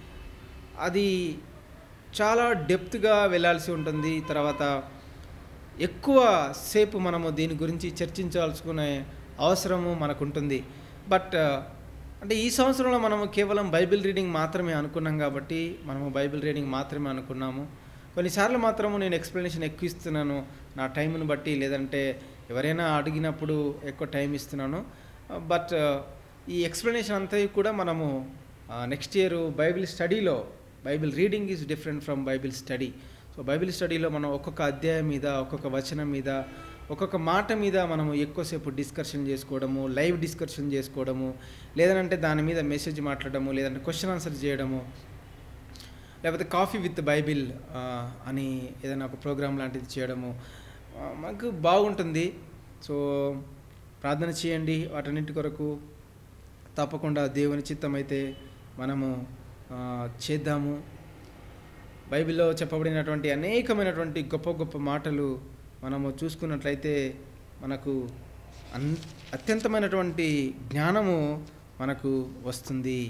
అది చాలా డెప్త్గా వెళ్ళాల్సి ఉంటుంది తర్వాత ఎక్కువ సేపు మనము దీని గురించి చర్చించాల్సుకునే అవసరము మనకు ఉంటుంది బట్ అంటే ఈ సంవత్సరంలో మనము కేవలం బైబిల్ రీడింగ్ మాత్రమే అనుకున్నాం కాబట్టి మనము బైబిల్ రీడింగ్ మాత్రమే అనుకున్నాము కొన్నిసార్లు మాత్రము నేను ఎక్స్ప్లెనేషన్ ఎక్కువ ఇస్తున్నాను నా టైంను బట్టి లేదంటే ఎవరైనా అడిగినప్పుడు ఎక్కువ టైం ఇస్తున్నాను బట్ ఈ ఎక్స్ప్లెనేషన్ అంతా కూడా మనము నెక్స్ట్ ఇయర్ బైబిల్ స్టడీలో Bible reading is different from Bible study so Bible స్టడీలో మనం ఒక్కొక్క అధ్యాయం మీద ఒక్కొక్క వచనం మీద ఒక్కొక్క మాట మీద మనము ఎక్కువసేపు డిస్కషన్ చేసుకోవడము లైవ్ డిస్కషన్ చేసుకోవడము లేదంటే దాని మీద మెసేజ్ మాట్లాడము లేదంటే క్వశ్చన్ ఆన్సర్ చేయడము లేకపోతే కాఫీ విత్ బైబిల్ ఆ, అని ఏదైనా ఒక ప్రోగ్రామ్ లాంటిది చేయడము ఆ, మనకు బాగుంటుంది సో ప్రార్థన చేయండి వాటన్నిటి కొరకు తప్పకుండా దేవుని చిత్తం అయితే మనము ఆ, చేద్దాము బైబిల్లో చెప్పబడినటువంటి అనేకమైనటువంటి గొప్ప గొప్ప మాటలు మనము చూసుకున్నట్లయితే మనకు అన్ అత్యంతమైనటువంటి జ్ఞానము మనకు వస్తుంది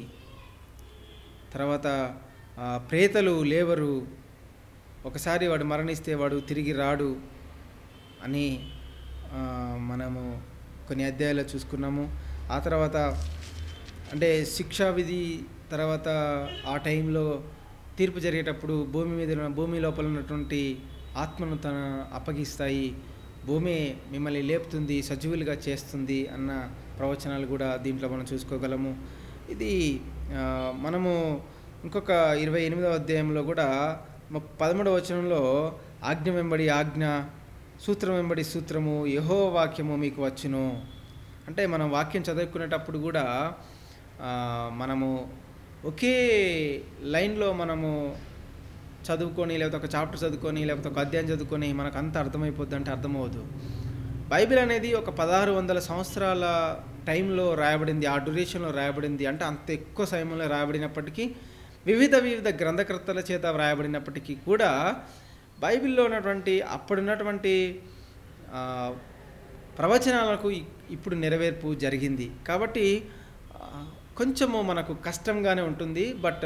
తర్వాత ఆ, ప్రేతలు లేవరు ఒకసారి వాడు మరణిస్తే వాడు తిరిగి రాడు అని ఆ, మనము కొన్ని అధ్యాయాలు చూసుకున్నాము ఆ తర్వాత అంటే శిక్షా విధి తర్వాత ఆ టైంలో తీర్పు జరిగేటప్పుడు భూమి మీద ఉన్న- భూమి లోపల ఉన్నటువంటి ఆత్మను తన అప్పగిస్తాయి భూమి మిమ్మల్ని లేపుతుంది సజీవులుగా చేస్తుంది అన్న ప్రవచనాలు కూడా దీంట్లో మనం చూసుకోగలము ఇది ఆ, మనము ఇంకొక ఇరవై ఎనిమిదవ అధ్యాయంలో కూడా మ- పదమూడవ వచనంలో ఆజ్ఞ వెంబడి ఆజ్ఞ సూత్రం వెంబడి సూత్రము యహో వాక్యము మీకు వచ్చును అంటే మనం వాక్యం చదువుకునేటప్పుడు కూడా ఆ, మనము ఒకే లైన్లో మనము చదువుకొని లేకపోతే ఒక చాప్టర్ చదువుకొని లేకపోతే ఒక అధ్యాయం చదువుకొని మనకు అంత అర్థమైపోద్ది అంటే అర్థమవుదు బైబిల్ అనేది ఒక పదహారు వందల సంవత్సరాల టైంలో రాయబడింది ఆ డ్యూరేషన్లో రాయబడింది అంటే అంత ఎక్కువ సమయంలో రాయబడినప్పటికీ వివిధ వివిధ గ్రంథకర్తల చేత వ్రాయబడినప్పటికీ కూడా బైబిల్లో ఉన్నటువంటి అప్పుడున్నటువంటి ఆ, ప్రవచనాలకు ఇ- ఇప్పుడు నెరవేర్పు జరిగింది కాబట్టి ఆ, కొంచెము మనకు కష్టంగానే ఉంటుంది బట్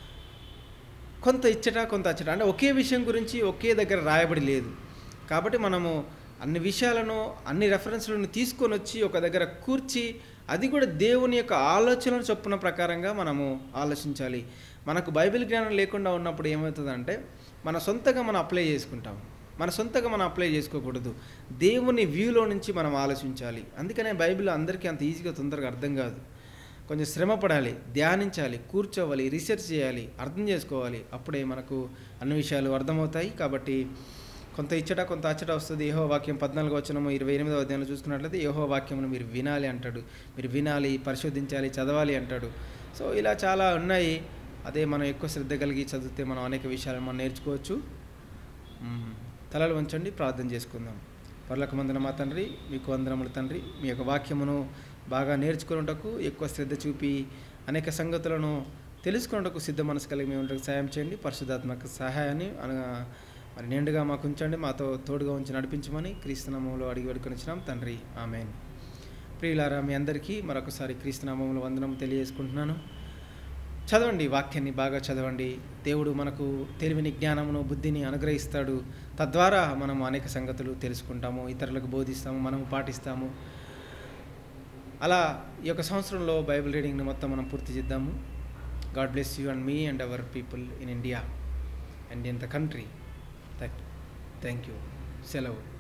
కొంత ఇచ్చట కొంత అచ్చట అంటే ఒకే విషయం గురించి ఒకే దగ్గర రాయబడి లేదు కాబట్టి మనము అన్ని విషయాలను అన్ని రెఫరెన్స్లను తీసుకొని వచ్చి ఒక దగ్గర కూర్చి అది కూడా దేవుని యొక్క ఆలోచనలు చొప్పున ప్రకారంగా మనము ఆలోచించాలి మనకు బైబిల్ జ్ఞానం లేకుండా ఉన్నప్పుడు ఏమవుతుందంటే మన సొంతగా మనం అప్లై చేసుకుంటాం మన సొంతగా మనం అప్లై చేసుకోకూడదు దేవుని వ్యూలో నుంచి మనం ఆలోచించాలి అందుకనే బైబిల్ అందరికీ అంత ఈజీగా తొందరగా అర్థం కాదు కొంచెం శ్రమ పడాలి ధ్యానించాలి కూర్చోవాలి రీసెర్చ్ చేయాలి అర్థం చేసుకోవాలి అప్పుడే మనకు అన్ని విషయాలు అర్థమవుతాయి కాబట్టి కొంత ఇచ్చట కొంత అచ్చట వస్తుంది ఏహో వాక్యం పద్నాలుగు వచనము ఇరవై ఎనిమిదవ అధ్యాయంలో చూసుకున్నట్లయితే ఏహో వాక్యమును మీరు వినాలి అంటాడు మీరు వినాలి పరిశోధించాలి చదవాలి అంటాడు సో ఇలా చాలా ఉన్నాయి అదే మనం ఎక్కువ శ్రద్ధ కలిగి చదివితే మనం అనేక విషయాలు మనం నేర్చుకోవచ్చు మ్మ్. తలలు వంచండి ప్రార్థన చేసుకుందాం పర్లకు మందున మా తండ్రి మీకు వందనములు తండ్రి మీ యొక్క వాక్యమును బాగా నేర్చుకున్నటకు ఎక్కువ శ్రద్ధ చూపి అనేక సంగతులను తెలుసుకున్నటకు సిద్ధ మనసు కలిగి మేము ఉండటకు సహాయం చేయండి పరిశుద్ధాత్మక సహాయాన్ని అనగా మరి నిండుగా మాకు ఉంచండి మాతో తోడుగా ఉంచి నడిపించమని క్రీస్తునామంలో అడిగి పెట్టుకునిచ్చినాం తండ్రి ఆమెన్ ప్రియులారా మీ అందరికీ మరొకసారి క్రీస్తునామంలో వందనం తెలియజేసుకుంటున్నాను చదవండి వాక్యాన్ని బాగా చదవండి దేవుడు మనకు తెలివిని జ్ఞానమును బుద్ధిని అనుగ్రహిస్తాడు తద్వారా మనం అనేక సంగతులు తెలుసుకుంటాము ఇతరులకు బోధిస్తాము మనము పాటిస్తాము అలా ఈ యొక్క సంవత్సరంలో బైబిల్ రీడింగ్ని మొత్తం మనం పూర్తి చేద్దాము గాడ్ బ్లెస్ యూ అండ్ మీ and our people in India and in the country thank you సెలవు